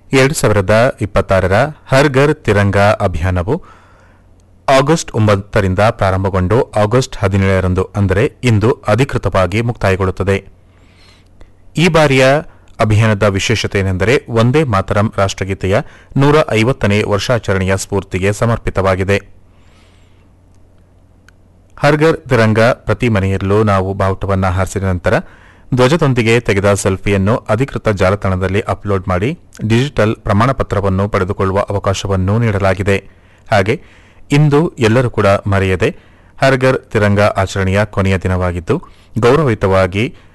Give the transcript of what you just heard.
ಎರಡು ಸಾವಿರದ ಇಪ್ಪತ್ತಾರರ ಹರ್ ಘರ್ ತಿರಂಗಾ ಅಭಿಯಾನವು ಆಗಸ್ಟ್ ಒಂಬತ್ತರಿಂದ ಪ್ರಾರಂಭಗೊಂಡು ಆಗಸ್ಟ್ ಹದಿನೇಳರಂದು ಅಂದರೆ ಇಂದು ಅಧಿಕೃತವಾಗಿ ಮುಕ್ತಾಯಗೊಳ್ಳುತ್ತದೆ ಈ ಬಾರಿಯ ಅಭಿಯಾನದ ವಿಶೇಷತೆ ಏನೆಂದರೆ ಒಂದೇ ಮಾತರಂ ರಾಷ್ಟ್ರಗೀತೆಯ ನೂರ ಐವತ್ತನೇ ವರ್ಷಾಚರಣೆಯ ಸ್ಫೂರ್ತಿಗೆ ಸಮರ್ಪಿತವಾಗಿದೆ ಹರ್ಗರ್ ತಿರಂಗ ಪ್ರತಿ ಮನೆಯಲ್ಲೂ ನಾವು ಬಾವುಟವನ್ನು ಹಾರಿಸಿದ ನಂತರ ಧ್ವಜದೊಂದಿಗೆ ತೆಗೆದ ಸೆಲ್ಫಿಯನ್ನು ಅಧಿಕೃತ ಜಾಲತಾಣದಲ್ಲಿ ಅಪ್ಲೋಡ್ ಮಾಡಿ ಡಿಜಿಟಲ್ ಪ್ರಮಾಣಪತ್ರವನ್ನು ಪಡೆದುಕೊಳ್ಳುವ ಅವಕಾಶವನ್ನು ನೀಡಲಾಗಿದೆ ಹಾಗೆ ಇಂದು ಎಲ್ಲರೂ ಕೂಡ ಮರೆಯದೆ ಹರ್ಗರ್ ತಿರಂಗ ಆಚರಣೆಯ ಕೊನೆಯ ದಿನವಾಗಿದ್ದು ಗೌರವಯುತವಾಗಿ